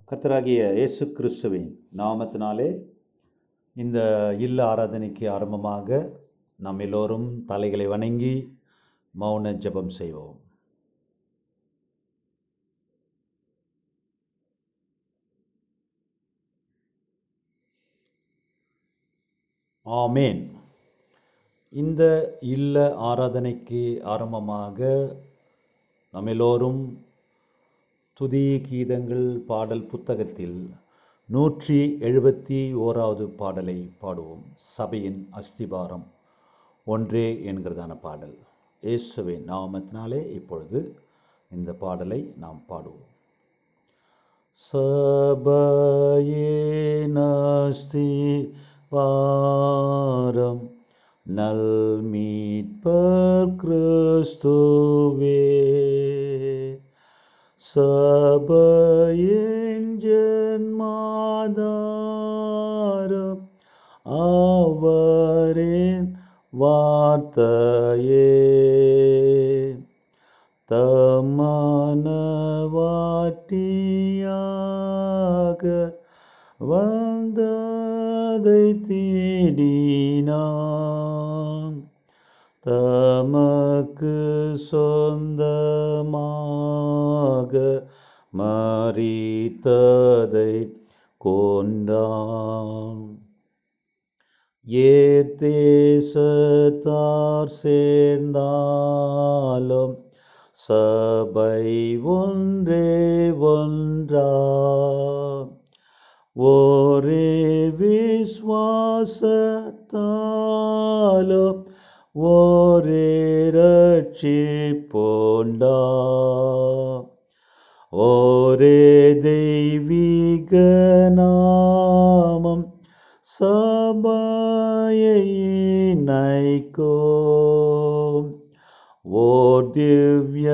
கர்த்தராகிய இயேசு கிறிஸ்துவின் நாமத்தினாலே இந்த இல்ல ஆராதனைக்கு ஆரம்பமாக நாம் எல்லோரும் தலைகளை வணங்கி மௌன ஜெபம் செய்வோம் ஆமேன் இந்த இல்ல ஆராதனைக்கு ஆரம்பமாக நாம் எல்லோரும் துதி கீதங்கள் பாடல் புத்தகத்தில் நூற்றி எழுபத்தி ஓராவது பாடலை பாடுவோம் சபையின் அஸ்திபாரம் ஒன்றே என்கிறதான பாடல் இயேசுவின் நாமத்தினாலே இப்பொழுது இந்த பாடலை நாம் பாடுவோம் சபையின் அஸ்திபாரம் நல் மீட்பர் கிறிஸ்துவே சபையின் ஜென்மாதாரம் அவரின் வார்த்தையே தமனவாட்டியாக வந்ததை தேடினான் தமக்கு சொந்தமாக மறித்ததை கொண்டான் ஏத்தேசத்தார் சேர்ந்தாலும் சபை ஒன்றே ஒன்றா ஒரே விஸ்வாசத்தாலும் ஒரே ரட்சிப்போண்டா ஒரே தெய்வீக நாமம் சபையை நைக்கோம் ஓர் திவ்ய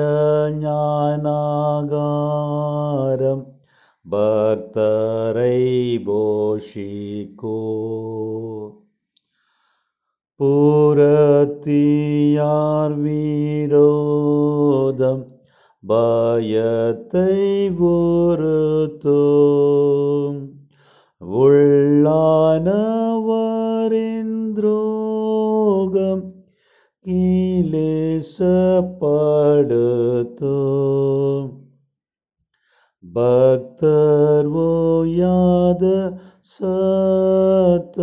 ஞானாகாரம் பக்தரை போஷிக்கோ புறத்தியார் வீரோதம் பயத்தை உறுத்தோம் உள்ளானவரின் துரோகம் கீழேசப்படுத்தோம் பக்தர் ஓயாத சத்த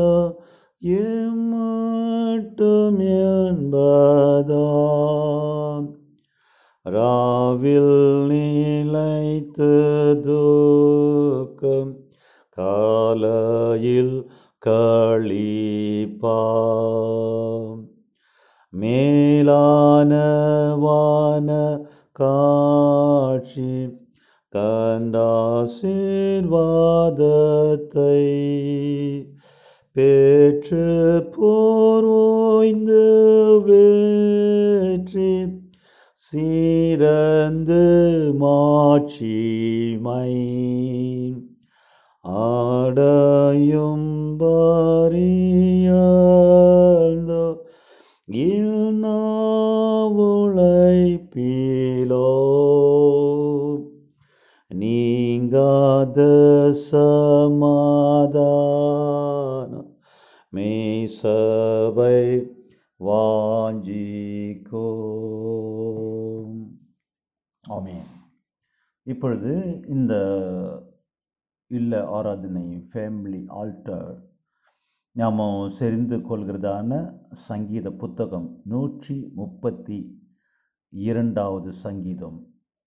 எம்மட்டும் என்பதாம் ராவில் நிலைத்து துக்கம் காலையில் களிப்பாம் மேலானவான காட்சி கண்டாசீர்வாதத்தை பெற்று போர் ஓய்ந்து வெற்றி சீரந்து மாட்சிமை ஆடையும் பரியந்தோ உழைப்பிலோ நீங்காத சமாதானம் மேசபை வாஞ்சிக்கோ ஆமேன் இப்பொழுது இந்த இல்ல ஆராதனை ஃபேமிலி ஆல்டர் நாம் செறிந்து கொள்கிறதான சங்கீத புத்தகம் நூற்றி முப்பத்தி இரண்டாவது சங்கீதம்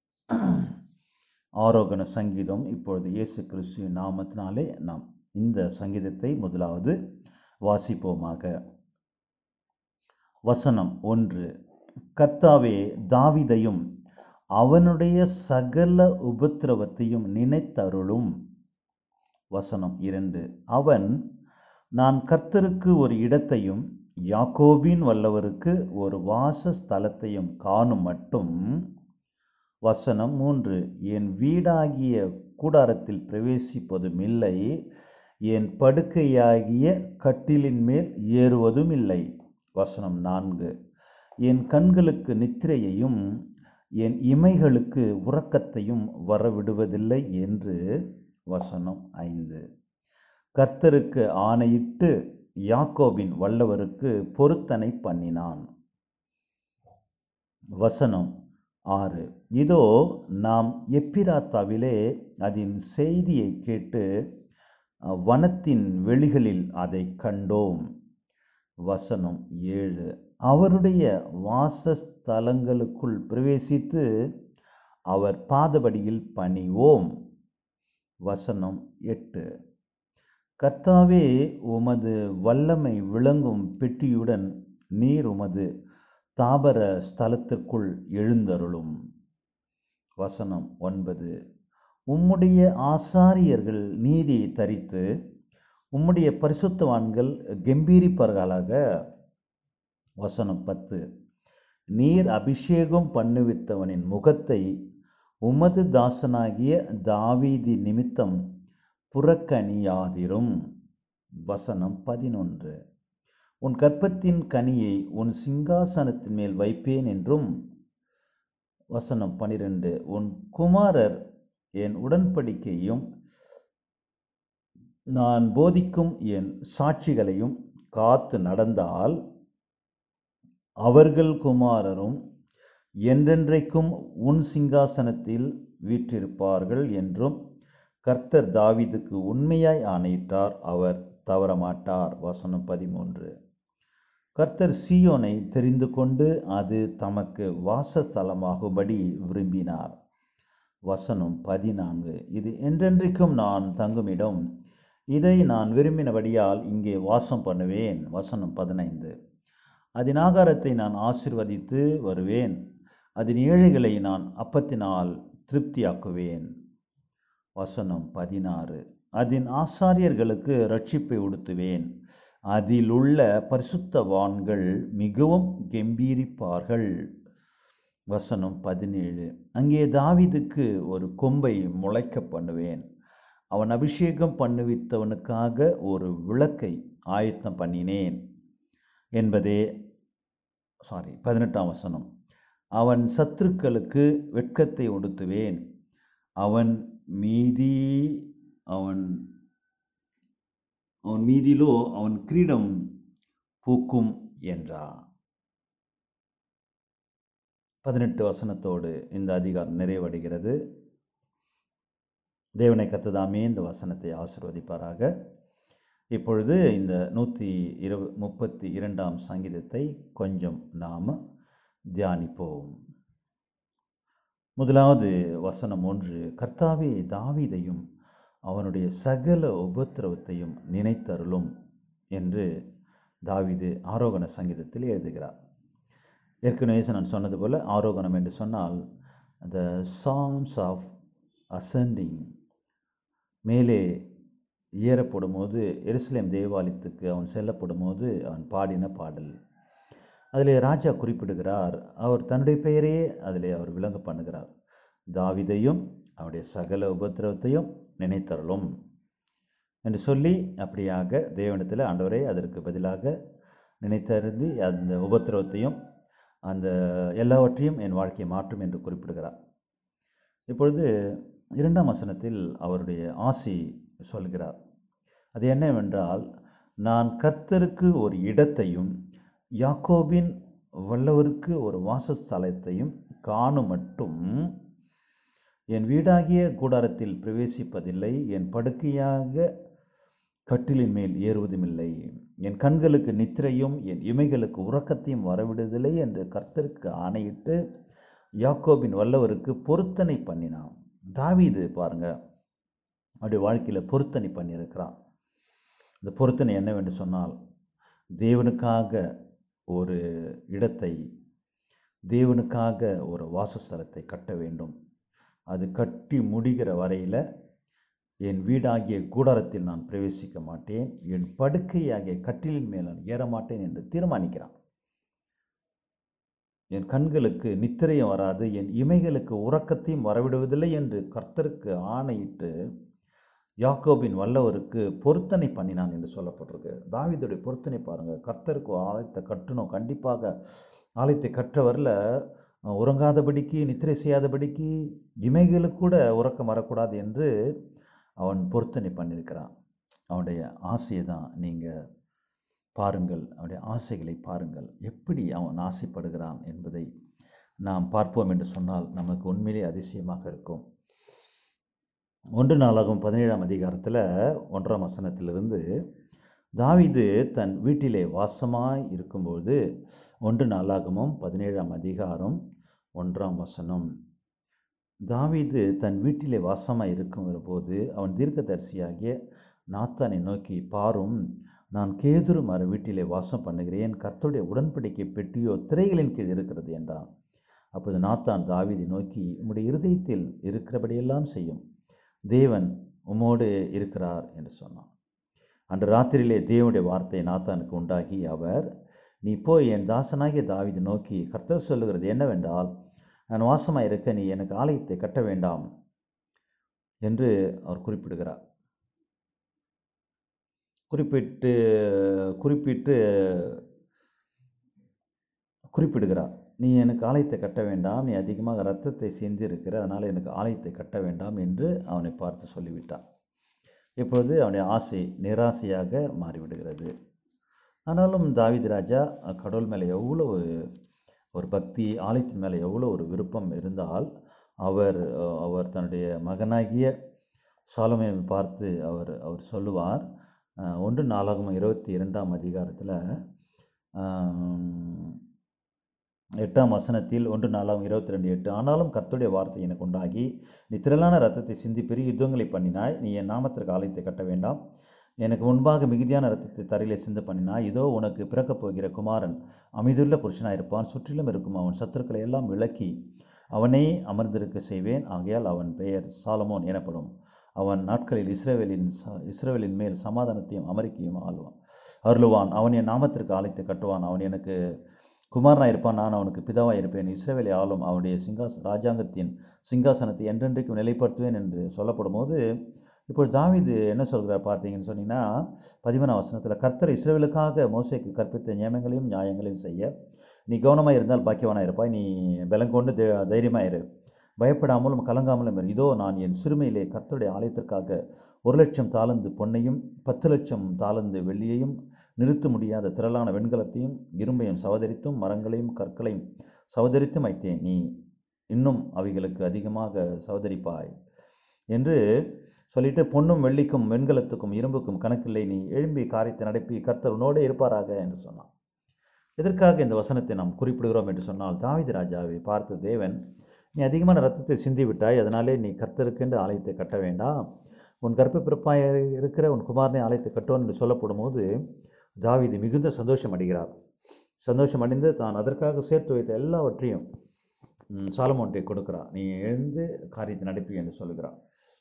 ஆரோகண சங்கீதம் இப்பொழுது இயேசு கிறிஸ்துவின் நாமத்தினாலே நாம் இந்த சங்கீதத்தை முதலாவது வாசிப்போமாக வசனம் ஒன்று கர்த்தாவே தாவிதையும் அவனுடைய சகல உபத்திரவத்தையும் நினைத்தருளும் வசனம் இரண்டு அவன் நான் கர்த்தருக்கு ஒரு இடத்தையும் யாக்கோபின் வல்லவருக்கு ஒரு வாசஸ்தலத்தையும் காணும் மட்டும் வசனம் மூன்று என் வீடாகிய கூடாரத்தில் பிரவேசிப்பதும் இல்லை என் படுக்கையாகிய கட்டிலின் மேல் ஏறுவதும் இல்லை வசனம் நான்கு என் கண்களுக்கு நித்திரையையும் என் இமைகளுக்கு உறக்கத்தையும் வரவிடுவதில்லை என்று வசனம் ஐந்து கர்த்தருக்கு ஆணையிட்டு யாக்கோபின் வல்லவருக்கு பொருத்தனை பண்ணினான் வசனம் ஆறு இதோ நாம் எப்பிராத்தாவிலே அதன் செய்தியை கேட்டு அஹ், வனத்தின் வெளிகளில் அதை கண்டோம் வசனம் ஏழு அவருடைய வாசஸ்தலங்களுக்குள் பிரவேசித்து அவர் பாதபடியில் பணிவோம் வசனம் எட்டு கர்த்தாவே உமது வல்லமை விளங்கும் பெட்டியுடன் நீர் உமது தாபர ஸ்தலத்திற்குள் எழுந்தருளும் வசனம் ஒன்பது உம்முடைய ஆசாரியர்கள் நீதியை தரித்து உம்முடைய பரிசுத்தவான்கள் கெம்பீரிப்பார்களாக வசனம் பத்து நீர் அபிஷேகம் பண்ணுவித்தவனின் முகத்தை உமது தாசனாகிய தாவீதி நிமித்தம் புறக்கணியாதிரும் வசனம் பதினொன்று உன் கற்பத்தின் கனியை உன் சிங்காசனத்தின் மேல் வைப்பேன் என்றும் வசனம் பனிரெண்டு உன் குமாரர் என் உடன்படிக்கையும் நான் போதிக்கும் என் சாட்சிகளையும் காத்து நடந்தால் அவர்கள் குமாரரும் என்றென்றைக்கும் உன் சிங்காசனத்தில் வீற்றிருப்பார்கள் என்றும் கர்த்தர் தாவீதுக்கு உண்மையாய் ஆணையிட்டார் அவர் தவறமாட்டார் வசனம் பதிமூன்று கர்த்தர் சீயோனை தெரிந்து கொண்டு அது தமக்கு வாசஸ்தலமாகும்படி விரும்பினார் வசனம் பதினான்கு இது என்றென்றைக்கும் நான் தங்குமிடம் இதை நான் விரும்பினபடியால் இங்கே வாசம் பண்ணுவேன் வசனம் பதினைந்து அதன் ஆகாரத்தை நான் ஆசிர்வதித்து வருவேன் அதன் ஏழைகளை நான் அப்பத்தினால் திருப்தியாக்குவேன் வசனம் பதினாறு அதன் ஆசாரியர்களுக்கு ரட்சிப்பை உடுத்துவேன் அதில் உள்ள பரிசுத்தவான்கள் மிகவும் கெம்பீரிப்பார்கள் வசனம் பதினேழு அங்கே தாவீதுக்கு ஒரு கொம்பை முளைக்க பண்ணுவேன் அவன் அபிஷேகம் பண்ணுவித்தவனுக்காக ஒரு விளக்கை ஆயத்தம் பண்ணினேன் என்பதே சாரி பதினெட்டாம் வசனம் அவன் சத்துருக்களுக்கு வெட்கத்தை உடுத்துவேன் அவன் மீதி அவன் அவன் மீதிலோ அவன் கிரீடம் பூக்கும் என்றார் பதினெட்டு வசனத்தோடு இந்த அதிகாரம் நிறைவடைகிறது தேவனை கத்ததாமே இந்த வசனத்தை ஆசிர்வதிப்பாராக இப்பொழுது இந்த நூற்றி இருப முப்பத்தி இரண்டாம் சங்கீதத்தை கொஞ்சம் நாம் தியானிப்போம் முதலாவது வசனம் ஒன்று கர்த்தாவே தாவீதையும் அவனுடைய சகல உபத்திரவத்தையும் நினைத்தருளும் என்று தாவீது ஆரோகண சங்கீதத்தில் எழுதுகிறார் ஏற்கனவே நான் சொன்னது போல் ஆரோகணம் என்று சொன்னால் த சாங்ஸ் ஆஃப் அசெண்டிங் மேலே ஏறப்படும் போது எருசலேம் தேவாலயத்துக்கு அவன் செல்லப்படும் போது அவன் பாடின பாடல் அதில் ராஜா குறிப்பிடுகிறார் அவர் தன்னுடைய பெயரையே அதில் அவர் விளங்க பண்ணுகிறார் தாவிதையும் அவருடைய சகல உபத்திரவத்தையும் நினைத்தருளும் என்று சொல்லி அப்படியாக தேவனத்தில் ஆண்டவரே அதற்கு பதிலாக நினைத்தறிந்து அந்த உபத்திரவத்தையும் அந்த எல்லாவற்றையும் என் வாழ்க்கையை மாற்றும் என்று குறிப்பிடுகிறார் இப்பொழுது இரண்டாம் வசனத்தில் அவருடைய ஆசி சொல்கிறார் அது என்னவென்றால் நான் கர்த்தருக்கு ஒரு இடத்தையும் யாக்கோபின் வல்லவருக்கு ஒரு வாசஸ்தலத்தையும் காணும் மட்டும் என் வீடாகிய கூடாரத்தில் பிரவேசிப்பதில்லை என் படுக்கையாக கட்டிலின் மேல் ஏறுவதுமில்லை என் கண்களுக்கு நித்திரையும் என் இமைகளுக்கு உறக்கத்தையும் வரவிடுவதில்லை என்று கர்த்தருக்கு ஆணையிட்டு யாக்கோபின் வல்லவருக்கு பொருத்தனை பண்ணினான் தாவீது பாருங்க அவருடைய வாழ்க்கையில் பொருத்தனை பண்ணியிருக்கிறான் இந்த பொருத்தனை என்னவென்று சொன்னால் தேவனுக்காக ஒரு இடத்தை தேவனுக்காக ஒரு வாசஸ்தலத்தை கட்ட வேண்டும் அது கட்டி முடிகிற வரையில் என் வீடாகிய கூடாரத்தில் நான் பிரவேசிக்க மாட்டேன் என் படுக்கையாகிய கட்டிலின் மேல் நான் ஏற மாட்டேன் என்று தீர்மானிக்கிறான் என் கண்களுக்கு நித்திரையும் வராது என் இமைகளுக்கு உறக்கத்தையும் வரவிடுவதில்லை என்று கர்த்தருக்கு ஆணையிட்டு யாக்கோபின் வல்லவருக்கு பொருத்தனை பண்ணினான் என்று சொல்லப்பட்டிருக்கு தாவீதுடைய பொருத்தனை பாருங்க கர்த்தருக்கு ஆலயத்தை கட்டணும் கண்டிப்பாக ஆலயத்தை கற்றவரில் உறங்காதபடிக்கு நித்திரை செய்யாதபடிக்கு இமைகளுக்கு கூட உறக்கம் வரக்கூடாது என்று அவன் பொருத்தனை பண்ணியிருக்கிறான் அவனுடைய ஆசையை தான் நீங்கள் பாருங்கள் அவனுடைய ஆசைகளை பாருங்கள் எப்படி அவன் ஆசைப்படுகிறான் என்பதை நாம் பார்ப்போம் என்று சொன்னால் நமக்கு உண்மையிலே அதிசயமாக இருக்கும் ஒன்று நாளாகும் பதினேழாம் அதிகாரத்தில் ஒன்றாம் வசனத்திலிருந்து தாவீது தன் வீட்டிலே வாசமாய் இருக்கும்போது ஒன்று நாளாகமும் பதினேழாம் அதிகாரம் ஒன்றாம் வசனம் தாவீது தன் வீட்டிலே வாசமாய் இருக்கும் போது அவன் தீர்க்கதரிசியாகிய நாத்தானை நோக்கி பாரும் நான் கேதுரு மர வீட்டிலே வாசம் பண்ணுகிறேன் கர்த்தருடைய உடன்படிக்கை பெட்டியோ திரைகளின் கீழ் இருக்கிறது என்றான் அப்போது நாத்தான் தாவீதை நோக்கி உம்முடைய இருதயத்தில் இருக்கிறபடியெல்லாம் செய்யும் தேவன் உம்மோடு இருக்கிறார் என்று சொன்னான் அன்று ராத்திரியிலே தேவனுடைய வார்த்தை நாத்தானுக்கு உண்டாகி அவர் நீ போய் என் தாசனாகிய தாவீதை நோக்கி கர்த்தர் சொல்லுகிறது என்னவென்றால் நான் வாசமாக இருக்க நீ எனக்கு ஆலயத்தை கட்ட வேண்டாம் என்று அவர் குறிப்பிடுகிறார் குறிப்பிட்டு குறிப்பிட்டு குறிப்பிடுகிறார் நீ எனக்கு ஆலயத்தை கட்ட வேண்டாம் நீ அதிகமாக இரத்தத்தை சிந்தி இருக்கிற அதனால் எனக்கு ஆலயத்தை கட்ட வேண்டாம் என்று அவனை பார்த்து சொல்லிவிட்டான் இப்பொழுது அவனுடைய ஆசை நிராசையாக மாறிவிடுகிறது ஆனாலும் தாவீது ராஜா கடவுள் மேலே எவ்வளவு ஒரு பக்தி ஆலயத்தின் மேலே எவ்வளோ ஒரு விருப்பம் இருந்தால் அவர் அவர் தன்னுடைய மகனாகிய சாலமேனை பார்த்து அவர் அவர் சொல்லுவார் அஹ், ஒன்று நாளாகும் இருபத்தி இரண்டாம் அதிகாரத்தில் எட்டாம் வசனத்தில் ஒன்று நாலாம் இருபத்தி ரெண்டு எட்டு ஆனாலும் கர்த்தருடைய வார்த்தை எனக்கு உண்டாகி நீ திரளான ரத்தத்தை சிந்தி பெரிய யுத்தங்களை பண்ணினாய் நீ என் நாமத்திற்கு ஆலயத்தை கட்ட வேண்டாம் எனக்கு முன்பாக மிகுதியான ரத்தத்தை தரையிலே சிந்து பண்ணினாய் இதோ உனக்கு பிறக்கப் போகிற குமாரன் அமைதுள்ள புருஷனாயிருப்பான் சுற்றிலும் இருக்கும் அவன் சத்துருக்களை எல்லாம் விலக்கி அவனே அமர்ந்திருக்க செய்வேன் ஆகையால் அவன் பெயர் சாலமோன் எனப்படும் அவன் நாட்களில் இஸ்ரவேலின் ச இஸ்ரவேலின் மேல் சமாதானத்தையும் அமெரிக்கையும் ஆளுவான் அருளுவான் அவன் என் நாமத்திற்கு ஆலயத்தை கட்டுவான் அவன் எனக்கு குமாரனாக இருப்பான் நான் அவனுக்கு பிதாவாக இருப்பேன் இஸ்ரவேலை ஆளும் அவனுடைய சிங்காஸ் ராஜாங்கத்தின் சிங்காசனத்தை என்றென்றைக்கும் நிலைப்படுத்துவேன் என்று சொல்லப்படும் போது இப்போ தாவீது என்ன சொல்கிறார் பார்த்தீங்கன்னு சொன்னீங்கன்னா பதிமூணாம் வசனத்தில் கர்த்தர் இஸ்ரவேலுக்காக மோசேக்கு கற்பித்த நியமங்களையும் நியாயங்களையும் செய்ய நீ கவனமாக இருந்தால் பாக்கியவானாக இருப்பாய் நீ பலங்கொண்டு தை தைரியமாக இரு பயப்படாமலும் கலங்காமலும் இரு இதோ நான் என் சிறுமையிலே கர்த்தருடைய ஆலயத்திற்காக ஒரு லட்சம் தாளந்து பொன்னையும் பத்து லட்சம் தாளந்து வெள்ளியையும் நிறுத்த முடியாத திரளான வெண்கலத்தையும் இரும்பையும் சவதரித்தும் மரங்களையும் கற்களையும் சவதரித்தும் வைத்தேன் நீ இன்னும் அவைகளுக்கு அதிகமாக சவதரிப்பாய் என்று சொல்லிட்டு பொன்னும் வெள்ளிக்கும் வெண்கலத்துக்கும் இரும்புக்கும் கணக்கில்லை நீ எழும்பி காரியத்தை நடப்பி கர்த்தர் உன்னோடே இருப்பாராக என்று சொன்னான் எதற்காக இந்த வசனத்தை நாம் குறிப்பிடுகிறோம் என்று சொன்னால் தாவீது ராஜாவை பார்த்து தேவன் நீ அதிகமான ரத்தத்தை சிந்தி விட்டாய் அதனாலே நீ கர்த்தருக்கென்று ஆலயத்தை கட்ட வேண்டாம் உன் கற்ப பிறப்பாய் இருக்கிற உன் குமாரனை ஆலயத்தை கட்டுவான் என்று சொல்லப்படும் போது தாவீது மிகுந்த சந்தோஷம் அடைகிறார் சந்தோஷம் அடைந்து தான் அதற்காக சேர்த்து வைத்த எல்லாவற்றையும் ம், சாலமோன்ட்டை கொடுக்கிறார் நீ எழுந்து காரியத்தை நடப்பி என்று சொல்லுகிறார்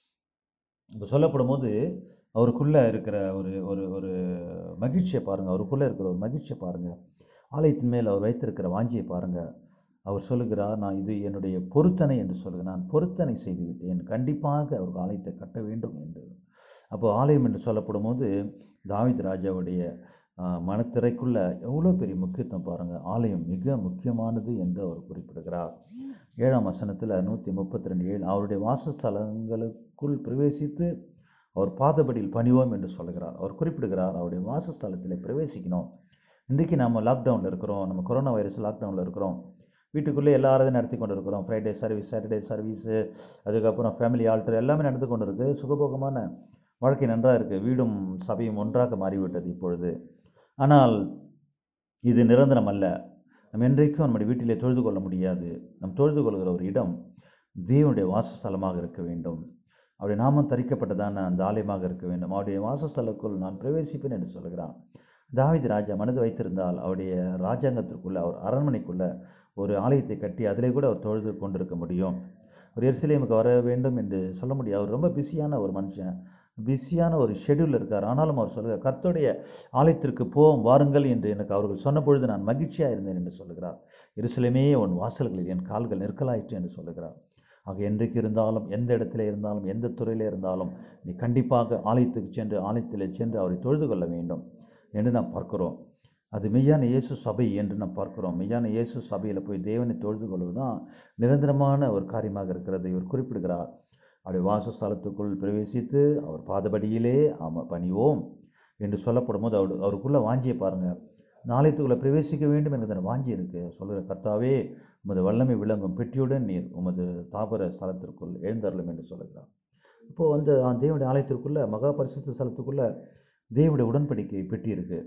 இப்போ சொல்லப்படும் போது அவருக்குள்ளே இருக்கிற ஒரு ஒரு ஒரு மகிழ்ச்சியை பாருங்கள் அவருக்குள்ளே இருக்கிற ஒரு மகிழ்ச்சியை பாருங்கள் ஆலயத்தின் மேல் அவர் வைத்திருக்கிற வாஞ்சியை பாருங்கள் அவர் சொல்லுகிறார் நான் இது என்னுடைய பொருத்தனை என்று சொல்லுகிறேன் நான் பொருத்தனை செய்து விட்டேன் கண்டிப்பாக அவருக்கு ஆலயத்தை கட்ட வேண்டும் என்று அப்போ ஆலயம் என்று சொல்லப்படும் போது தாவீது ராஜாவுடைய ஆஹ், மனத்திரைக்குள்ள எவ்வளோ பெரிய முக்கியத்துவம் பாருங்கள் ஆலயம் மிக முக்கியமானது என்று அவர் குறிப்பிடுகிறார் ஏழாம் வசனத்தில் நூற்றி முப்பத்தி ரெண்டு ஏழு அவருடைய வாசஸ்தலங்களுக்குள் பிரவேசித்து அவர் பாதபடியில் பணிவோம் என்று சொல்கிறார் அவர் குறிப்பிடுகிறார் அவருடைய வாசஸ்தலத்தில் பிரவேசிக்கணும் இன்றைக்கு நம்ம லாக்டவுனில் இருக்கிறோம் நம்ம கொரோனா வைரஸ் லாக்டவுனில் இருக்கிறோம் வீட்டுக்குள்ளே எல்லா ஆராதனையும் நடத்தி கொண்டு இருக்கிறோம் ஃப்ரைடே சர்வீஸ் சாட்டர்டே சர்வீஸு அதுக்கப்புறம் ஃபேமிலி ஆல்டர் எல்லாமே நடந்து கொண்டு இருக்குது சுகபோகமான வாழ்க்கை நன்றாக இருக்குது வீடும் சபையும் ஒன்றாக மாறிவிட்டது இப்பொழுது ஆனால் இது நிரந்தரம் அல்ல நம்ம என்றைக்கும் நம்முடைய வீட்டிலே தொழுது கொள்ள முடியாது நம் தொழுது கொள்கிற ஒரு இடம் தேவனுடைய வாசஸ்தலமாக இருக்க வேண்டும் அவருடைய நாமம் தரிக்கப்பட்டதான அந்த ஆலயமாக இருக்க வேண்டும் அவருடைய வாசஸ்தலக்குள் நான் பிரவேசிப்பேன் என்று சொல்கிறான் தாவீது ராஜா மனது வைத்திருந்தால் அவருடைய ராஜாங்கத்திற்குள்ள அவர் அரண்மனைக்குள்ள ஒரு ஆலயத்தை கட்டி அதிலே கூட அவர் தொழுது கொண்டிருக்க முடியும் அவர் எருசலேமுக்கு வர வேண்டும் என்று சொல்ல முடியாது அவர் ரொம்ப பிஸியான ஒரு மனுஷன் பிஸியான ஒரு ஷெட்யூல் இருக்கார் ஆனாலும் அவர் சொல்லுகிறார் கர்த்தருடைய ஆலயத்திற்கு போவோம் வாருங்கள் என்று எனக்கு அவர்கள் சொன்ன பொழுது நான் மகிழ்ச்சியாக இருந்தேன் என்று சொல்லுகிறார் எருசலேமே உன் வாசல்களில் என் கால்கள் நிற்கலாயிற்று என்று சொல்லுகிறார் ஆக என்றைக்கு இருந்தாலும் எந்த இடத்துல இருந்தாலும் எந்த துறையில் இருந்தாலும் நீ கண்டிப்பாக ஆலயத்துக்கு சென்று ஆலயத்தில் சென்று அவரை தொழுது கொள்ள வேண்டும் என்று நாம் பார்க்கிறோம் அது மெய்யான இயேசு சபை என்று நாம் பார்க்கிறோம் மெய்யான இயேசு சபையில் போய் தேவனை தொழுது கொள்வது தான் நிரந்தரமான ஒரு காரியமாக இருக்கிறது இவர் குறிப்பிடுகிறார் அவருடைய வாசஸ்தலத்துக்குள் பிரவேசித்து அவர் பாதபடியிலே ஆம பணிவோம் என்று சொல்லப்படும் போது அவர் அவருக்குள்ள வாஞ்சியை பாருங்க நாளைத்துக்குள்ளே பிரவேசிக்க வேண்டும் என்கிற வாஞ்சி இருக்கு சொல்கிற கர்த்தாவே உமது வல்லமை விளங்கும் பெட்டியுடன் நீர் உமது தாபர ஸ்தலத்திற்குள் எழுந்தருளும் என்று சொல்லுகிறார் இப்போது வந்து ஆ, தேவனுடைய ஆலயத்திற்குள்ள மகா பரிசுத்த ஸ்தலத்துக்குள்ள தேவனுடைய உடன்படிக்கை பெட்டி இருக்கு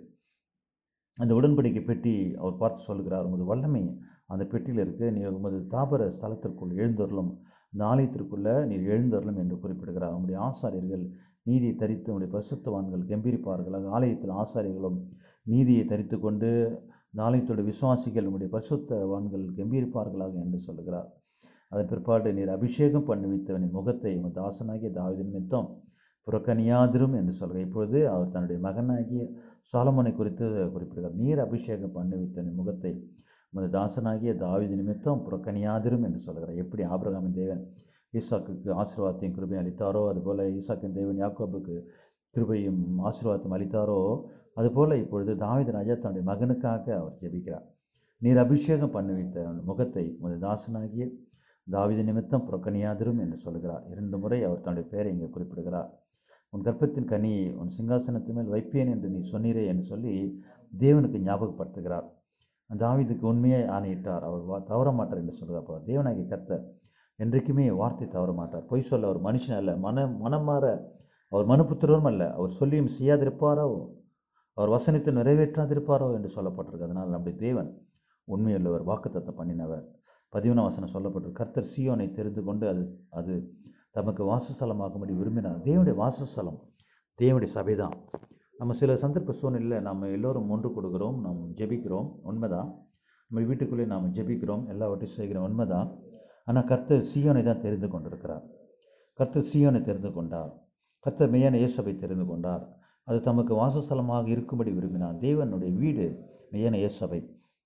அந்த உடன்படிக்கை பெட்டி அவர் பார்த்து சொல்லுகிறார் உமது வல்லமை அந்த பெட்டியில் இருக்கு நீர் உமது தாபர ஸ்தலத்திற்குள் எழுந்தருளும் இந்த ஆலயத்திற்குள்ள நீர் எழுந்தருளும் என்று குறிப்பிடுகிறார் உம்முடைய ஆசாரியர்கள் நீதியை தரித்து உம்முடைய பரிசுத்தவான்கள் கம்பீரிப்பார்கள் ஆக ஆலயத்தில் ஆசாரியர்களும் நீதியை தரித்து கொண்டு இந்த ஆலயத்தோட விசுவாசிகள் உம்முடைய பரிசுத்தவான்கள் கம்பீரிப்பார்களாக என்று சொல்லுகிறார் அதன் பிற்பாடு நீர் அபிஷேகம் பண்ணுவித்தவனின் முகத்தை உமது தாசனாகிய தாவீது நிமித்தம் புறக்கணியாதிரும் என்று சொல்கிறார் இப்பொழுது அவர் தன்னுடைய மகனாகிய சாலமோனை குறித்து குறிப்பிடுகிறார் நீர் அபிஷேகம் பண்ணுவித்தவனின் முகத்தை உமது தாசனாகிய தாவீது நிமித்தம் புறக்கணியாதிரும் என்று சொல்கிறார் எப்படி ஆபிரகாமின் தேவன் ஈசாக்குக்கு ஆசீர்வாதத்தையும் கிருபையும் அளித்தாரோ அதுபோல ஈசாக்கின் தேவன் யாக்கோபுக்கு கிருபையும் ஆசீர்வாதத்தையும் அளித்தாரோ அதுபோல இப்பொழுது தாவீது ராஜா தன்னுடைய மகனுக்காக அவர் ஜெபிக்கிறார் நீர் அபிஷேகம் பண்ணுவித்த அவன் முகத்தை உமது தாசனாகிய தாவீது நிமித்தம் புறக்கணியாதிரும் என்று சொல்கிறார் இரண்டு முறை அவர் தன்னுடைய பெயரை இங்கே குறிப்பிடுகிறார் உன் கர்ப்பத்தின் கனியை உன் சிங்காசனத்தின் மேல் வைப்பேன் என்று நீ சொன்னீரே என்று சொல்லி தேவனுக்கு ஞாபகப்படுத்துகிறார் தாவீதுக்கு உண்மையை ஆணையிட்டார் அவர் வா தவற மாட்டார் என்று சொல்கிறார் அப்போ தேவனாகிய கர்த்தர் என்றைக்குமே வார்த்தை தவற மாட்டார் பொய் சொல்ல அவர் மனுஷன் அல்ல மன மனம் மாற அவர் மனுப்புத்திரரும் அல்ல அவர் சொல்லியும் செய்யாதிருப்பாரோ அவர் வசனத்தை நிறைவேற்றாதிருப்பாரோ என்று சொல்லப்பட்டிருக்கு அதனால் நம்முடைய தேவன் உண்மையுள்ளவர் வாக்குத்தத்தம் பண்ணினவர் பதிவுன வசனம் சொல்லப்பட்டிருக்கு கர்த்தர் சீயோனை தெரிந்து கொண்டு அது அது தமக்கு வாசஸ்தலமாகும்படி விரும்பினார் தேவனுடைய வாசஸ்தலம் தேவனுடைய சபைதான் நம்ம சில சந்தர்ப்ப சூழ்நிலையில் நம்ம எல்லோரும் ஒன்று கொடுக்கிறோம் நாம் ஜெபிக்கிறோம் உண்மைதான் நம்ம வீட்டுக்குள்ளே நாம் ஜெபிக்கிறோம் எல்லாவற்றையும் செய்கிறோம் உண்மைதான் ஆனால் கர்த்தர் சீயோனை தான் தெரிந்து கொண்டிருக்கிறார் கர்த்தர் சீயோனை தெரிந்து கொண்டார் கர்த்தர் மெய்யான இயேசுவை தெரிந்து கொண்டார் அது தமக்கு வாசஸ்தலமாக இருக்கும்படி விரும்பினார் தேவனுடைய வீடு மெய்யான இயேசபை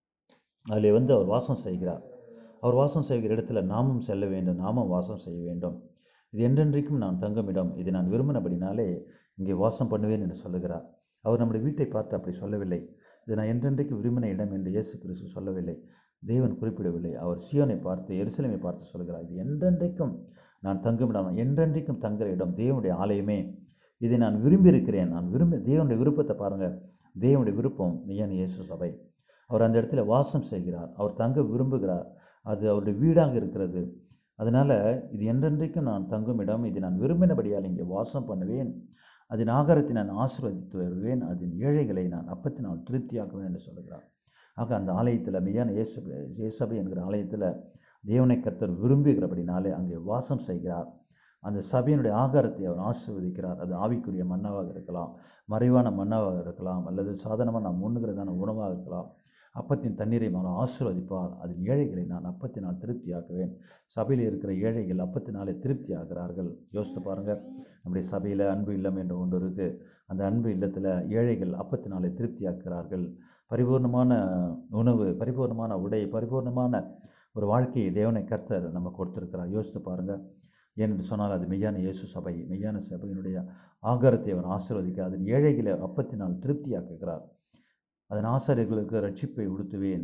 அதில் வந்து அவர் வாசம் செய்கிறார் அவர் வாசம் செய்கிற இடத்துல நாமும் செல்ல வேண்டும் நாமும் வாசம் செய்ய வேண்டும் இது என்றென்றைக்கும் நான் தங்குமிடம் இது நான் விரும்பினபடினாலே இங்கே வாசம் பண்ணுவேன் என்று சொல்லுகிறார் அவர் நம்முடைய வீட்டை பார்த்து அப்படி சொல்லவில்லை இது நான் என்றென்றைக்கு விரும்பின இடம் என்று இயேசு கிறிஸ்து சொல்லவில்லை தேவன் குறிப்பிடவில்லை அவர் சியோனை பார்த்து எருசலேமை பார்த்து சொல்கிறார் இது என்றென்றைக்கும் நான் தங்குமிடம் என்றென்றைக்கும் தங்குற இடம் தேவனுடைய ஆலயமே இதை நான் விரும்பி இருக்கிறேன் நான் விரும்பி தேவனுடைய விருப்பத்தை பாருங்கள் தேவனுடைய விருப்பம் மெய்யான இயேசு சபை அவர் அந்த இடத்துல வாசம் செய்கிறார் அவர் தங்க விரும்புகிறார் அது அவருடைய வீடாக இருக்கிறது அதனால் இது என்றென்றைக்கும் நான் தங்கும் இடம் இது நான் விரும்பினபடியால் இங்கே வாசம் பண்ணுவேன் அதன் ஆகாரத்தை நான் ஆசீர்வதித்து வருவேன் அதன் ஏழைகளை நான் அப்பத்தினால் திருப்தியாக்குவேன் என்று சொல்கிறார் ஆக அந்த ஆலயத்தில் மெய்யான இயேசு இயேசபை என்கிற ஆலயத்தில் தேவனை கர்த்தர் விரும்புகிறபடினாலே அங்கே வாசம் செய்கிறார் அந்த சபையினுடைய ஆகாரத்தை அவர் ஆசீர்வதிக்கிறார் அது ஆவிக்குரிய மன்னாவாக இருக்கலாம் மறைவான மன்னாவாக இருக்கலாம் அல்லது சாதாரணமாக நாம் உண்ணுகிறதான உணவாக இருக்கலாம் அப்பத்தின் தண்ணீரை நான் ஆசீர்வதிப்பார் அதன் ஏழைகளை நான் அப்பத்தினால் திருப்தியாக்குவேன் சபையில் இருக்கிற ஏழைகள் அப்பத்தினாலே திருப்தி ஆகிறார்கள் யோசித்து பாருங்கள் நம்முடைய சபையில் அன்பு இல்லம் என்று ஒன்று இருக்குது அந்த அன்பு இல்லத்தில் ஏழைகள் அப்பத்தினாலே திருப்தியாக்குகிறார்கள் பரிபூர்ணமான உணவு பரிபூர்ணமான உடை பரிபூர்ணமான ஒரு வாழ்க்கையை தேவனை கர்த்தர் நம்ம கொடுத்துருக்கிறார் யோசித்து பாருங்கள் ஏனென்று சொன்னால் அது மெய்யான இயேசு சபை மெய்யான சபையினுடைய ஆகாரத்தை அவர் ஆசீர்வதிக்க அதன் ஏழைகளை அப்பத்தினால் திருப்தியாக்குகிறார் அதன் ஆசாரியர்களுக்கு ரட்சிப்பை உடுத்துவேன்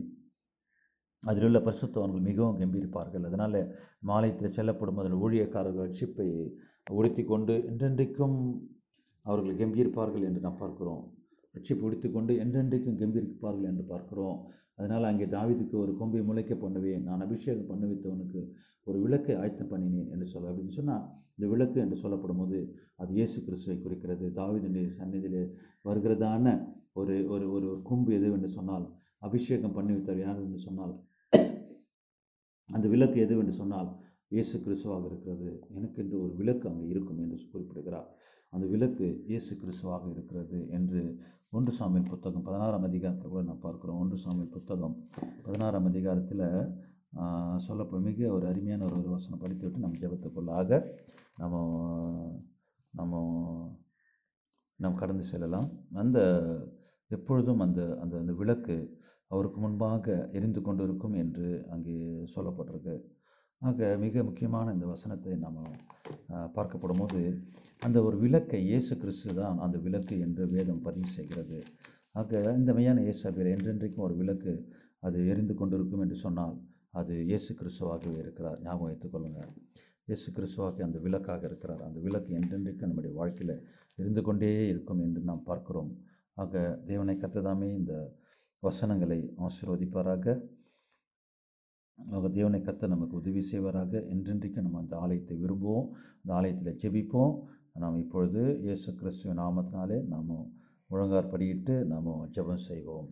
அதில் உள்ள பரிசுத்தவன்கள் மிகவும் கம்பீரிப்பார்கள் அதனால் மாலயத்தில் செல்லப்படும் அதில் ஊழியக்காரர்கள் ரட்சிப்பை உடுத்தி கொண்டு என்றென்றைக்கும் அவர்கள் கம்பீரிப்பார்கள் என்று நாம் பார்க்கிறோம் ரட்சிப்பு உடுத்தி கொண்டு என்றென்றைக்கும் கம்பீரிப்பார்கள் என்று பார்க்கிறோம் அதனால் அங்கே தாவீதுக்கு ஒரு கொம்பை முளைக்க பண்ணுவேன் நான் அபிஷேகம் பண்ணுவித்தவனுக்கு ஒரு விளக்கை ஆயத்தம் பண்ணினேன் என்று சொல்ல அப்படின்னு சொன்னால் இந்த விளக்கு என்று சொல்லப்படும் போது அது இயேசு கிறிஸ்துவை குறிக்கிறது தாவீதுடைய சந்நிதியிலே வருகிறதான ஒரு ஒரு ஒரு ஒரு கொம்பு எது என்று சொன்னால் அபிஷேகம் பண்ணி வைத்தார் யார் என்று சொன்னால் அந்த விளக்கு எது என்று சொன்னால் இயேசு கிறிஸ்துவாக இருக்கிறது எனக்கென்று ஒரு விளக்கு அங்கே இருக்கும் என்று குறிப்பிடுகிறார் அந்த விளக்கு இயேசு கிறிஸ்துவாக இருக்கிறது என்று ஒன்று சாமியல் புத்தகம் பதினாறாம் அதிகாரத்தில் கூட நான் பார்க்குறோம் ஒன்று சாமியல் புத்தகம் பதினாறாம் அதிகாரத்தில் சொல்லப்போ மிக ஒரு அருமையான ஒரு வசனம் படித்துவிட்டு நம்ம ஜெபத்துக்குள்ளாக நம்ம நம்ம நாம் கடந்து செல்லலாம் அந்த எப்பொழுதும் அந்த அந்த அந்த விளக்கு அவருக்கு முன்பாக எரிந்து கொண்டிருக்கும் என்று அங்கே சொல்லப்பட்டிருக்கு ஆக மிக முக்கியமான இந்த வசனத்தை நாம் பார்க்கப்படும் போது அந்த ஒரு விளக்கை இயேசு கிறிஸ்து தான் அந்த விளக்கு என்று வேதம் பதிவு செய்கிறது ஆக இந்த மையான இயேசு சபையில் என்றென்றைக்கும் ஒரு விளக்கு அது எரிந்து கொண்டிருக்கும் என்று சொன்னால் அது இயேசு கிறிஸ்துவாகவே இருக்கிறார் ஞாபகம் வைத்துக் கொள்ளுங்கள் இயேசு கிறிஸ்துவாக அந்த விளக்காக இருக்கிறார் அந்த விளக்கு என்றென்றைக்கு நம்முடைய வாழ்க்கையில் இருந்து கொண்டே இருக்கும் என்று நாம் பார்க்கிறோம் ஆக தேவனை கத்ததாமே இந்த வசனங்களை ஆசீர்வதிப்பாராக ஆக தேவனை கத்த நமக்கு உதவி செய்வாராக என்றென்றைக்கு நம்ம அந்த ஆலயத்தை விரும்புவோம் அந்த ஆலயத்தில் ஜெபிப்போம் நாம் இப்பொழுது இயேசு கிறிஸ்துவ நாமத்தினாலே நாம் முழங்கார் படியிட்டு நாம் ஜெபம் செய்வோம்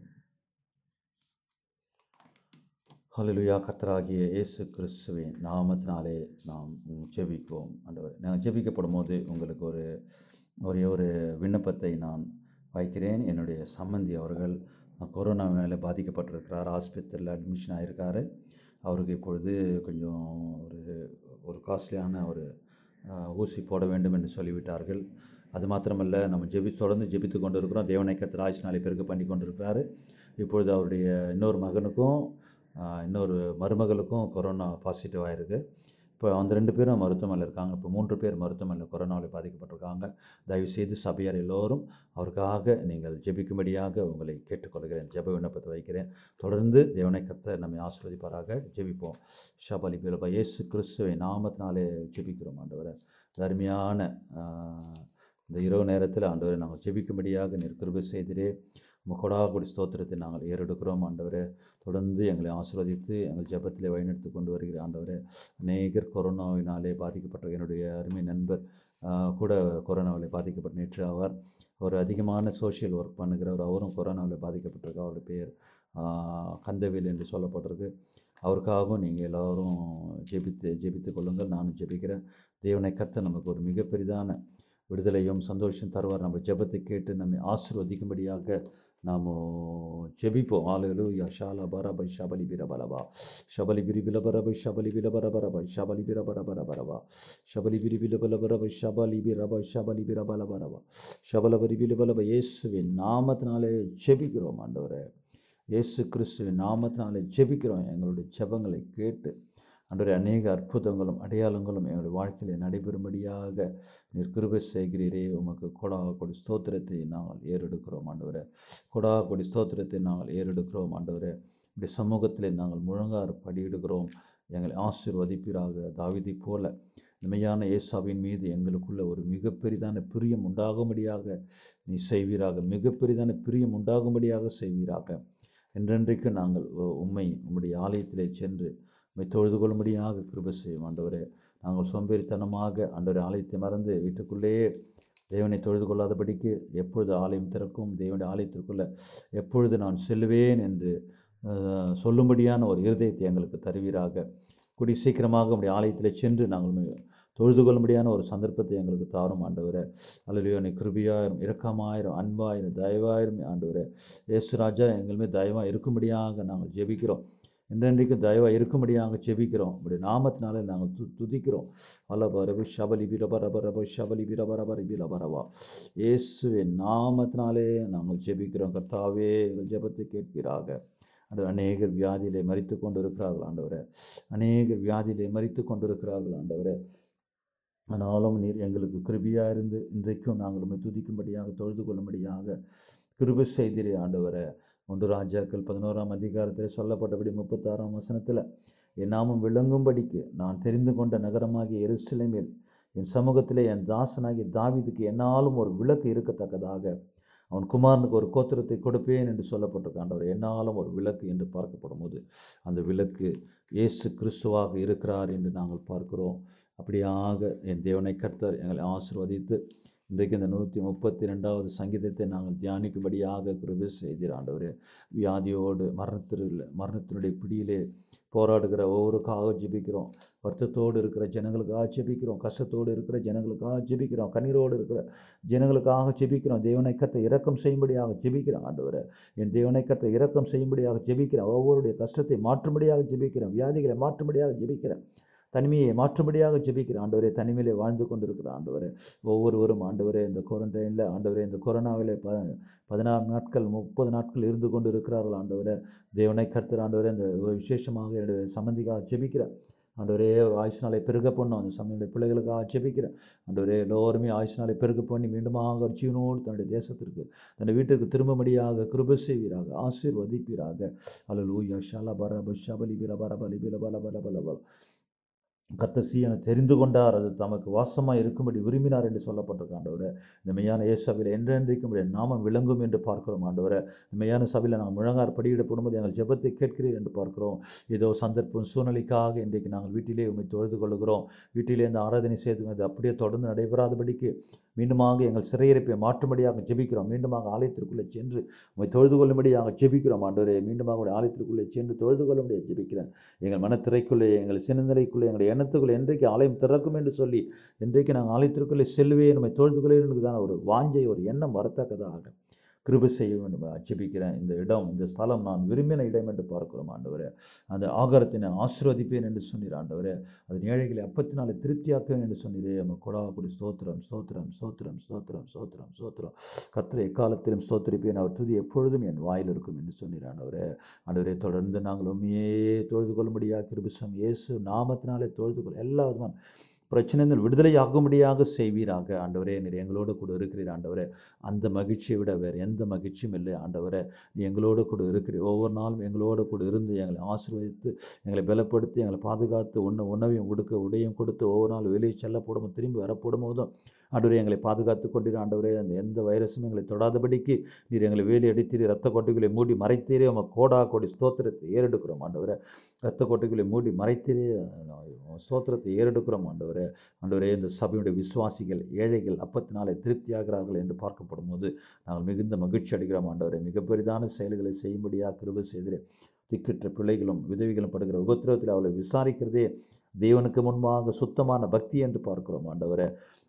ஹalleluya கர்த்தராகிய இயேசு கிறிஸ்துவின் நாமத்தினாலே நாம் ஜெபிப்போம் ஆண்டவர் நான் ஜெபிக்கப்படும் போது உங்களுக்கு ஒரு ஒரே ஒரு விண்ணப்பத்தை நான் வைக்கிறேன் என்னுடைய சம்பந்தி அவர்கள் கொரோனாவினால் பாதிக்கப்பட்டிருக்கிறார் ஆஸ்பத்திரியில் அட்மிஷன் ஆகியிருக்காரு அவருக்கு இப்பொழுது கொஞ்சம் ஒரு ஒரு காஸ்ட்லியான ஒரு ஆஹ், ஊசி போட வேண்டும் என்று சொல்லிவிட்டார்கள் அது மாத்திரமல்ல நம்ம ஜெபி தொடர்ந்து ஜெபித்து கொண்டு இருக்கிறோம் தேவனை கர்த்தர் ஆயுஷ் நாளை பெருக்க பண்ணி கொண்டிருக்கிறாரு இப்பொழுது அவருடைய இன்னொரு மகனுக்கும் ஆஹ், இன்னொரு மருமகளுக்கும் கொரோனா பாசிட்டிவ் ஆயிருக்கு இப்போ அந்த ரெண்டு பேரும் மருத்துவமனையில் இருக்காங்க இப்போ மூன்று பேர் மருத்துவமனையில் கொரோனாவில் பாதிக்கப்பட்டிருக்காங்க தயவுசெய்து சபையார் எல்லோரும் அவருக்காக நீங்கள் ஜெபிக்கும்படியாக உங்களை கேட்டுக்கொள்கிறேன் ஜெப விண்ணப்பத்தை வைக்கிறேன் தொடர்ந்து தேவனை கர்த்தர் நம்மை ஆசீர்வதிப்பாராக ஜெபிப்போம் ஷபலி பிலபா இயேசு கிறிஸ்துவை நாமத்தினாலே ஜெபிக்கிறோம் ஆண்டவரை அருமையான ஆஹ், இந்த இரவு நேரத்தில் ஆண்டவரை நாங்கள் ஜெபிக்கும்படியாக நீர் கிருபை செய்திரே முகொடா கொடி ஸ்தோத்திரத்தை நாங்கள் ஏறெடுக்கிறோம் ஆண்டவரே தொடர்ந்து எங்களை ஆசீர்வதித்து எங்கள் ஜெபத்திலே வழிநடத்தி கொண்டு வருகிற ஆண்டவரே அநேகர் கொரோனாவினாலே பாதிக்கப்பட்ட என்னுடைய அருமை நண்பர் ஆஹ், கூட கொரோனாவில் பாதிக்கப்பட்ட நேற்று அவர் ஒரு அதிகமான சோஷியல் ஒர்க் பண்ணுகிறவர் அவரும் கொரோனாவில் பாதிக்கப்பட்டிருக்கார் அவருடைய பேர் ஆஹ், கந்தவேல் என்று சொல்லப்பட்டிருக்கு அவருக்காகவும் நீங்கள் எல்லோரும் ஜெபித்து ஜெபித்து கொள்ளுங்கள் நானும் ஜெபிக்கிறேன் தேவனை கர்த்தர் நமக்கு ஒரு மிகப்பெரிதான விடுதலையும் சந்தோஷம் தருவார் நம்ம ஜெபத்தை கேட்டு நம்மை ஆசீர்வதிக்கும்படியாக நாம் ஜெபிப்போம் ஆளுகளு யா ஷாலா பரப ஷபலி பிரபலபா ஷபலி பிரி பிலபரப ஷபலி பிலபரபரப ஷபலி பிரபரபரபரபா ஷபலி பிரி பிலபலபரப ஷபலி பிரப ஷபலி பிரபலபரபா ஷபலபரி பிலபலப இயேசுவின் நாமத்தினாலே ஜெபிக்கிறோம் ஆண்டவரே இயேசு கிறிஸ்துவின் நாமத்தினாலே ஜெபிக்கிறோம் எங்களுடைய ஜெபங்களை கேட்டு அன்றைய அநேக அற்புதங்களும் அடையாளங்களும் எங்களுடைய வாழ்க்கையிலே நடைபெறும்படியாக நீர் கிருபை செய்கிறீரே உமக்கு கொடா கொடி ஸ்தோத்திரத்தை நாங்கள் ஏறெடுக்கிறோம் ஆண்டவரே கொடா கொடி ஸ்தோத்திரத்தை நாங்கள் ஏறெடுக்கிறோம் ஆண்டவரே இப்படி சமூகத்திலே நாங்கள் முழங்கார் படியிடுகிறோம் எங்களை ஆசீர்வதிப்பீராக தாவிதை போல உண்மையான ஏசாவின் மீது எங்களுக்குள்ள ஒரு மிகப்பெரிதான பிரியம் உண்டாகும்படியாக நீ செய்வீராக மிகப்பெரிதான பிரியம் உண்டாகும்படியாக செய்வீராக என்றென்றைக்கு நாங்கள் உ- உம்மை உம்முடைய ஆலயத்திலே சென்று உம்மை தொழுது கொள்ளும்படியாக கிருபை செய்யும் ஆண்டவரே நாங்கள் சோம்பேறித்தனமாக ஆண்டவரே ஆலயத்தை மறந்து வீட்டுக்குள்ளேயே தேவனை தொழுது கொள்ளாதபடிக்கு எப்பொழுது ஆலயம் திறக்கும் தேவனுடைய ஆலயத்திற்குள்ள எப்பொழுது நான் செல்லுவேன் என்று அஹ், சொல்லும்படியான ஒரு இருதயத்தை எங்களுக்கு தருவீராக கூடி சீக்கிரமாக உம்முடைய ஆலயத்தில் சென்று நாங்கள் உம்மை தொழுது கொள்ளும்படியான ஒரு சந்தர்ப்பத்தை எங்களுக்கு தாரும் ஆண்டவரே அல்லையோ நீ கிருபியாயிரும் இரக்கமாயிரும் அன்பாயிரும் தயவாயிரும் ஆண்டவரே இயேசுராஜா எங்கள் மீது தயவாக இருக்கும்படியாக நாங்கள் ஜெபிக்கிறோம் என்றென்றைக்கு தயவாக இருக்கும்படியாக ஜெபிக்கிறோம் உடைய நாமத்தினாலே நாங்கள் து துதிக்கிறோம் அல்லபரபு ஷபலி பிரபரபரப ஷபலி பிரபரபரி பிரபரவா இயேசுவின் நாமத்தினாலே நாங்கள் ஜெபிக்கிறோம் கர்த்தாவே எங்கள் ஜெபத்தை கேட்பீராக அந்த அநேகர் வியாதியிலே மறித்து கொண்டிருக்கிறார்கள் ஆண்டவரே அநேகர் வியாதியிலே மறித்து கொண்டிருக்கிறார்கள் ஆண்டவரே ஆனாலும் நீர் எங்களுக்கு கிருபியாக இருந்து இன்றைக்கும் நாங்கள் உம்மை துதிக்கும்படியாக தொழுது கொள்ளும்படியாக கிருபை செய்திரே ஆண்டவரே ஒன்று ராஜாக்கள் பதினோராம் அதிகாரத்தில் சொல்லப்பட்டபடி முப்பத்தாறாம் வசனத்தில் என் நாமம் விளங்கும்படிக்கு நான் தெரிந்து கொண்ட நகரமாகிய எருசலேமில் என் சமூகத்திலே என் தாசனாகிய தாவீதுக்கு என்னாலும் ஒரு விளக்கு இருக்கத்தக்கதாக அவன் குமாரனுக்கு ஒரு கோத்திரத்தை கொடுப்பேன் என்று சொல்லப்பட்டிருக்க ஆண்டவர் என்னாலும் ஒரு விளக்கு என்று பார்க்கப்படும் போது அந்த விளக்கு இயேசு கிறிஸ்துவாக இருக்கிறார் என்று நாங்கள் பார்க்கிறோம் அப்படியாக என் தேவனை கர்த்தர் எங்களை ஆசீர்வதித்து இன்றைக்கு இந்த நூற்றி முப்பத்தி ரெண்டாவது சங்கீதத்தை நாங்கள் தியானிக்கும்படியாக கிருபை செய்தீர் ஆண்டவரே வியாதியோடு மரணத்தில் மரணத்தினுடைய பிடியிலே போராடுகிற ஒவ்வொருக்காக ஜெபிக்கிறோம் வருத்தத்தோடு இருக்கிற ஜனங்களுக்காக ஜெபிக்கிறோம் கஷ்டத்தோடு இருக்கிற ஜனங்களுக்காக ஜெபிக்கிறோம் கண்ணீரோடு இருக்கிற ஜனங்களுக்காக ஜெபிக்கிறோம் தேவனை கத்தை இரக்கம் செய்யும்படியாக ஜெபிக்கிறோம் ஆண்டவரே என் தேவனை கத்தை இரக்கம் செய்யும்படியாக ஜெபிக்கிறேன் ஒவ்வொருடைய கஷ்டத்தை மாற்றும்படியாக ஜெபிக்கிறேன் வியாதிகளை மாற்றும்படியாக ஜெபிக்கிறேன் தனிமையை மாற்றும்படியாக ஜெபிக்கிறேன் ஆண்டவரே தனிமையிலே வாழ்ந்து கொண்டிருக்கிற ஆண்டவரே ஒவ்வொருவரும் ஆண்டவரே இந்த குவாரண்டைனில் ஆண்டவரே இந்த கொரோனாவில் ப பதினாறு நாட்கள் முப்பது நாட்கள் இருந்து கொண்டு இருக்கிறார்கள் ஆண்டவரே தேவனை கர்த்தர் ஆண்டவரே இந்த விசேஷமாக என்னுடைய சம்பந்திக்காக ஜெபிக்கிறேன் ஆண்டவரே ஆயுஷ் நாளை பெருக பண்ணும் அந்த சமயம் பிள்ளைகளுக்காக ஜெபிக்கிறேன் ஆண்டவரே எல்லோருமே ஆயுஷ் நாளை பெருக பண்ணி மீண்டுமாக ஒரு ஜீவனோடு தன்னுடைய தேசத்திற்கு தன்னுடைய வீட்டுக்கு திரும்பும்படியாக கிருபை செய்வீராக ஆசீர்வதிப்பீராக அல்ல லூயா ஷாலா பர பஷபலி பிர பர பலி பில பல பல பல பல கர்த்தர் சீயனை தெரிந்து கொண்டார் அது தமக்கு வாசமாக இருக்கும்படி விரும்பினார் என்று சொல்லப்பட்டிருக்கு ஆண்டவரே இந்த மெய்யான இயேசுவில் என்றென்றைக்கும் உடைய நாமம் விளங்கும் என்று பார்க்கிறோம் ஆண்டவரே இந்த மெய்யான சபையில் நாங்கள் முழங்கார் படியிடப்படும்போது எங்கள் ஜெபத்தை கேட்கிறீர் என்று பார்க்கிறோம் ஏதோ சந்தர்ப்பம் சூழ்நிலைக்காக இன்றைக்கு நாங்கள் வீட்டிலே உண்மை தொழுது கொள்கிறோம் வீட்டிலே இந்த ஆராதனை செய்து அது அப்படியே தொடர்ந்து நடைபெறாதபடிக்கு மீண்டுமாக எங்கள் சிறையிருப்பை மாற்றும்படியாக ஜெபிக்கிறோம் மீண்டுமாக ஆலயத்திற்குள்ளே சென்று உண்மை தொழுது கொள்ளும்படியாக ஜெபிக்கிறோம் ஆண்டவரே மீண்டுமாக உடைய ஆலயத்திற்குள்ளே சென்று தொழுது கொள்ளும்படியாக ஜெபிக்கிறேன் எங்கள் மனத்திரைக்குள்ளே எங்கள் சின்னநிலைக்குள்ளே எங்களுடைய எண்ணத்துக்குள்ளே என்றைக்கு ஆலயம் திறக்கும் என்று சொல்லி இன்றைக்கு நாங்கள் ஆலயத்திற்குள்ளே செல்வே நம்மை தொழுது கொள்ளுதான ஒரு வாஞ்சை ஒரு எண்ணம் வரத்தக்கதாக கிருபை செய்ய வேண்டும் ஜெபிக்கிறேன் இந்த இடம் இந்த ஸ்தலம் நான் விரும்பின இடம் என்று பார்க்கிறோம் ஆண்டவரே அந்த ஆகாரத்தை நான் ஆசீர்வதிப்பேன் என்று சொன்னீர் ஆண்டவரே அதன் ஏழைகளை அப்பத்தினாலே திருப்தியாக்குவேன் என்று சொன்னீரே நம்ம கொடா கொடி ஸ்தோத்திரம் ஸ்தோத்திரம் ஸ்தோத்திரம் ஸ்தோத்திரம் ஸ்தோத்திரம் ஸ்தோத்திரம் கர்த்தரை எக்காலத்திலும் ஸ்தோத்திரிப்பேன் அவர் துதி எப்பொழுதும் என் வாயில் இருக்கும் என்று சொன்னீர் ஆண்டவரே ஆண்டவரே தொடர்ந்து நாங்கள் உண்மையே தொழுது கொள்ளும்படியாக கிருபிசம் இயேசு நாமத்தினாலே தொழுது கொள் எல்லா விதமான பிரச்சனைகள் விடுதலையாகும்படியாக செய்வீராக ஆண்டவரே நீர் எங்களோடு கூட இருக்கிறீர் ஆண்டவரே அந்த மகிழ்ச்சியை விட வேறு எந்த மகிழ்ச்சியும் இல்லை ஆண்டவரே நீ எங்களோடு கூட இருக்கிறீர் ஒவ்வொரு நாளும் எங்களோடு கூட இருந்து எங்களை ஆசீர்வதித்து எங்களை பலப்படுத்தி எங்களை பாதுகாத்து உண்ண உணவையும் உடுக்க உடையும் கொடுத்து ஒவ்வொரு நாள் வெளியே செல்ல போடும் திரும்பி வரப்படும் போதும் ஆண்டவரே எங்களை பாதுகாத்து கொண்டீர் ஆண்டவரே அந்த எந்த வைரஸும் எங்களை தொடாதபடிக்கு நீர் எங்களை வேலி அடித்தீர் ரத்த கொட்டைகளை மூடி மறைத்தீரே உம கோடா கோடி ஸ்தோத்திரத்தை ஏறெடுக்கிறோம் ஆண்டவரே ரத்த கொட்டைகளை மூடி மறைத்தீரே ஸ்தோத்திரத்தை ஏறெடுக்கிறோம் ஆண்டவரே ஆண்டவரே இந்த சபையுடைய விசுவாசிகள் ஏழைகள் அப்பத்தினாலே திருப்தியாகிறார்கள் என்று பார்க்கப்படும் போது நாங்கள் மிகுந்த மகிழ்ச்சி அடைகிறோம் ஆண்டவரே மிக பெரிதான செயல்களை செய்யும்படியாக கிருபை செய்திரு திக்கற்ற பிள்ளைகளும் விதவிகளும் படுகிற உபத்திரவத்தில் அவளை விசாரிக்கிறதே தேவனுக்கு முன்பாக சுத்தமான பக்தி என்று பார்க்கிறோம் ஆண்டவரே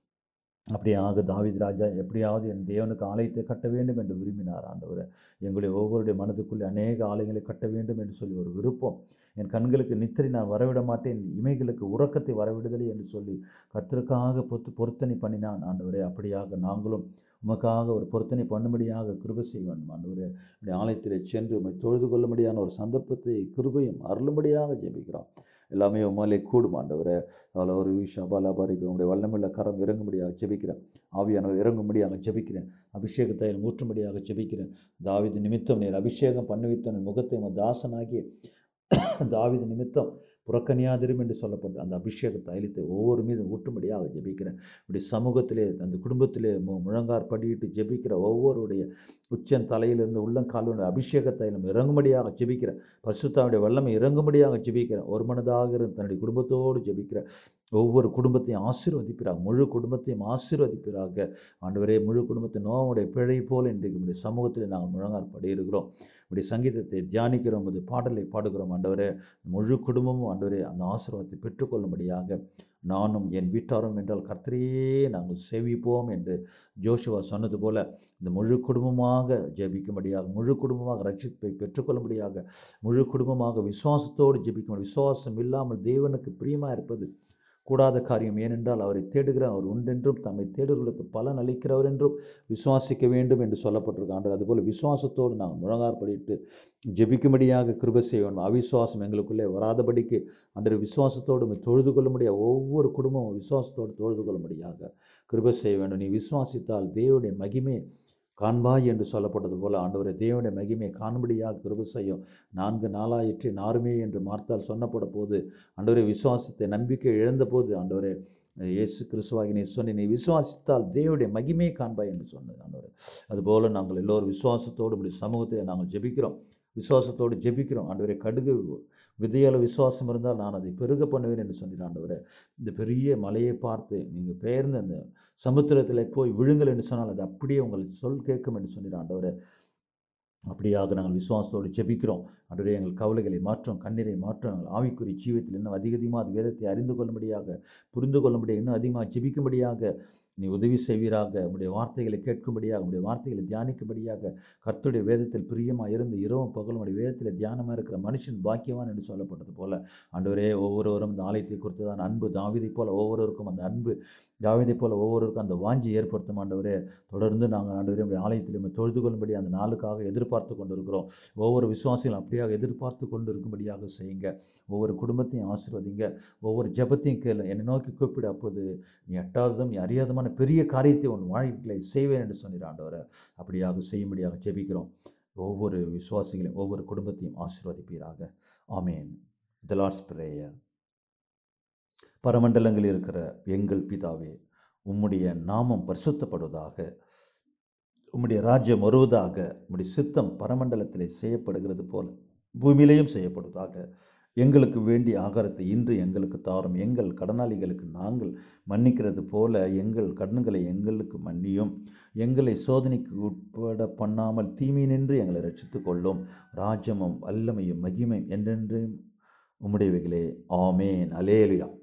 அப்படியாக தாவீது ராஜா எப்படியாவது என் தேவனுக்கு ஆலயத்தை கட்ட வேண்டும் என்று விரும்பினார் ஆண்டவரே எங்களுடைய ஒவ்வொருடைய மனதுக்குள்ளே அநேக ஆலயங்களை கட்ட வேண்டும் என்று சொல்லி ஒரு விருப்பம் என் கண்களுக்கு நித்திரை நான் வரவிட மாட்டேன் என் இமைகளுக்கு உறக்கத்தை வரவிடுதலை என்று சொல்லி கர்த்தருக்காக பொத்து பொருத்தனை பண்ணினான் ஆண்டவரே அப்படியாக நாங்களும் உமக்காக ஒரு பொருத்தனை பண்ணும்படியாக கிருபை செய்ய வேண்டும் ஆண்டவரே உடைய ஆலயத்திலே சென்று உம்மை தொழுது கொள்ளும்படியான ஒரு சந்தர்ப்பத்தை கிருபையும் அருளும்படியாக ஜெபிக்கிறோம் எல்லாமே உமாலே கூடும் ஆண்டவரே அதில் ஒரு விஷா பாலாபாரி உங்களுடைய வல்லமுள்ள கரம் இறங்கும்படியாக ஜெபிக்கிறேன் ஆவியானவர் இறங்கும்படியாக ஜெபிக்கிறேன் அபிஷேகத்தை ஊற்றும்படியாக ஜெபிக்கிறேன் தாவிது நிமித்தம் நீர் அபிஷேகம் பண்ணுவித்த முகத்தை உமது தாசனாகி தாவிது நிமித்தம் புறக்கணியாதிரும் என்று சொல்லப்பட்ட அந்த அபிஷேக தைலத்தை ஒவ்வொரு மீதும் ஊற்றும்படியாக ஜெபிக்கிறேன் இப்படி சமூகத்திலே அந்த குடும்பத்திலே மு முழங்கார் படியிட்டு ஜெபிக்கிற ஒவ்வொருடைய உச்சன் தலையிலிருந்து உள்ளங்காலுடைய அபிஷேக தைலம் இறங்கும்படியாக ஜெபிக்கிறேன் பசுத்தாவுடைய வல்லமை இறங்கும்படியாக ஜெபிக்கிறேன் ஒரு மனதாக இருந்து தன்னுடைய குடும்பத்தோடு ஜெபிக்கிற ஒவ்வொரு குடும்பத்தையும் ஆசீர்வதிப்பிறாக முழு குடும்பத்தையும் ஆசீர்வதிப்பிறாக ஆண்டவரே முழு குடும்பத்தை நோவுடைய பிழை போல் இன்றைக்கு நம்முடைய சமூகத்தில் நாங்கள் முழங்கார் படியிருக்கிறோம் இப்படி சங்கீதத்தை தியானிக்கிறோம் அது பாடலை பாடுகிறோம் ஆண்டவரே முழு குடும்பமும் ஆண்டவரே அந்த ஆசீர்வாதத்தை பெற்றுக்கொள்ளும்படியாக நானும் என் வீட்டாரும் என்றால் கர்த்தரையே நாங்கள் சேவிப்போம் என்று ஜோஷுவா சொன்னது போல இந்த முழு குடும்பமாக ஜெபிக்கும்படியாக முழு குடும்பமாக ரட்சிப்பை பெற்றுக்கொள்ளும்படியாக முழு குடும்பமாக விசுவாசத்தோடு ஜெபிக்கும் விசுவாசம் இல்லாமல் தேவனுக்கு பிரியமாக இருப்பது கூடாத காரியம் ஏனென்றால் அவரை தேடுகிற அவர் உண்டென்றும் தம்மை தேடுகளுக்கு பலன் அளிக்கிறவர் என்றும் விசுவாசிக்க வேண்டும் என்று சொல்லப்பட்டிருக்கு ஆண்டு அதுபோல் விசுவாசத்தோடு நாங்கள் முழங்கார் படிட்டு ஜெபிக்கும்படியாக கிருபை செய்ய வேண்டும் அவிசுவாசம் எங்களுக்குள்ளே வராதபடிக்கு அன்று விசுவாசத்தோடு உம்மை தொழுது கொள்ளும்படியாக ஒவ்வொரு குடும்பமும் விசுவாசத்தோடு தொழுது கொள்ளும்படியாக கிருபை செய்ய வேண்டும் நீ விசுவாசித்தால் தேவனுடைய மகிமை காண்பாய் என்று சொல்லப்பட்டது போல ஆண்டவரை தேவனுடைய மகிமையை காணும்படியாக கிருபை செய்யும் நான்கு நாளாயிற்று நாருமே என்று மார்த்தால் சொன்னப்பட போது ஆண்டவரை விசுவாசத்தை நம்பிக்கை இழந்த போது ஆண்டவரே இயேசு கிறிஸ்துவாகி நீ சொன்னி நீ விசுவாசித்தால் தேவனுடைய மகிமையை காண்பாய் என்று சொன்னது ஆண்டவரே அதுபோல் நாங்கள் எல்லோரும் விசுவாசத்தோடு இப்படி சமூகத்தை நாங்கள் ஜெபிக்கிறோம் விசுவாசத்தோடு ஜெபிக்கிறோம் ஆண்டவரே கடுகு விதையால விசுவாசம் இருந்தால் நான் அதை பெருக பண்ணுவேன் என்று சொன்னீர் ஆண்டவரே இந்த பெரிய மலையை பார்த்து நீங்கள் பெயர்ந்து அந்த சமுத்திரத்தில் போய் விழுங்கள் என்று சொன்னால் அது அப்படியே உங்கள் சொல் கேட்கும் என்று சொன்னீர் ஆண்டவரே அப்படியாக நாங்கள் விசுவாசத்தோடு ஜெபிக்கிறோம் ஆண்டவரே எங்கள் கவலைகளை மாற்றும் கண்ணீரை மாற்றும் எங்கள் ஆவிக்குறி ஜீவத்தில் இன்னும் அதிக அதிகமாக அது வேதத்தை அறிந்து கொள்ளும்படியாக புரிந்து கொள்ளும்படியாக இன்னும் அதிகமாக ஜெபிக்கும்படியாக நீ உதவி செய்வீராக உம்முடைய வார்த்தைகளை கேட்கும்படியாக உம்முடைய வார்த்தைகளை தியானிக்கும்படியாக கர்த்தருடைய வேதத்தில் பிரியமாக இருந்து இரவும் பகலும் உடைய வேதத்தில் தியானமாக இருக்கிற மனுஷன் பாக்கியவான் என்று சொல்லப்பட்டது போல ஆண்டவரே ஒவ்வொருவரும் இந்த ஆலயத்தை குறித்ததான அன்பு தாவிதை போல ஒவ்வொருவருக்கும் அந்த அன்பு தாவிதை போல ஒவ்வொருவருக்கும் அந்த வாஞ்சி ஏற்படுத்தும் ஆண்டவரே தொடர்ந்து நாங்கள் ஆண்டவரே உடைய ஆலயத்தில் தொழுது கொள்ளும்படி அந்த நாளுக்காக எதிர்பார்த்து கொண்டிருக்கிறோம் ஒவ்வொரு விசுவாசிகளும் அப்படியாக எதிர்பார்த்து கொண்டு இருக்கும்படியாக செய்யுங்க ஒவ்வொரு குடும்பத்தையும் ஆசீர்வதிங்க ஒவ்வொரு ஜெபத்தையும் கேளு என்னை நோக்கி கூப்பிடு அப்பொழுது நீ எட்டாவதும் நீ அறியாதமான பெரிய காரியத்தை உன் வாழ்க்கையை செய்வேன் என்று சொன்னீர் ஆண்டவரை அப்படியாக செய்யும்படியாக ஜெபிக்கிறோம் ஒவ்வொரு விசுவாசிகளையும் ஒவ்வொரு குடும்பத்தையும் ஆசீர்வதிப்பீராக ஆமேன் த லார்ட்ஸ் பிரேயர் பரமண்டலங்களில் இருக்கிற எங்கள் பிதாவே உம்முடைய நாமம் பரிசுத்தப்படுவதாக உம்முடைய ராஜ்யம் வருவதாக உம்முடைய சித்தம் பரமண்டலத்திலே செய்யப்படுகிறது போல பூமியிலேயும் செய்யப்படுவதாக எங்களுக்கு வேண்டிய ஆகாரத்தை இன்று எங்களுக்கு தாரும் எங்கள் கடனாளிகளுக்கு நாங்கள் மன்னிக்கிறது போல எங்கள் கடன்களை எங்களுக்கு மன்னியும் எங்களை சோதனைக்கு உட்பட பண்ணாமல் தீமை நின்று எங்களை ரட்சித்துக் கொள்ளும் ராஜ்யமும் வல்லமையும் மகிமையும் என்றென்றும் உம்முடையவைகளே ஆமேன் அலேலுயா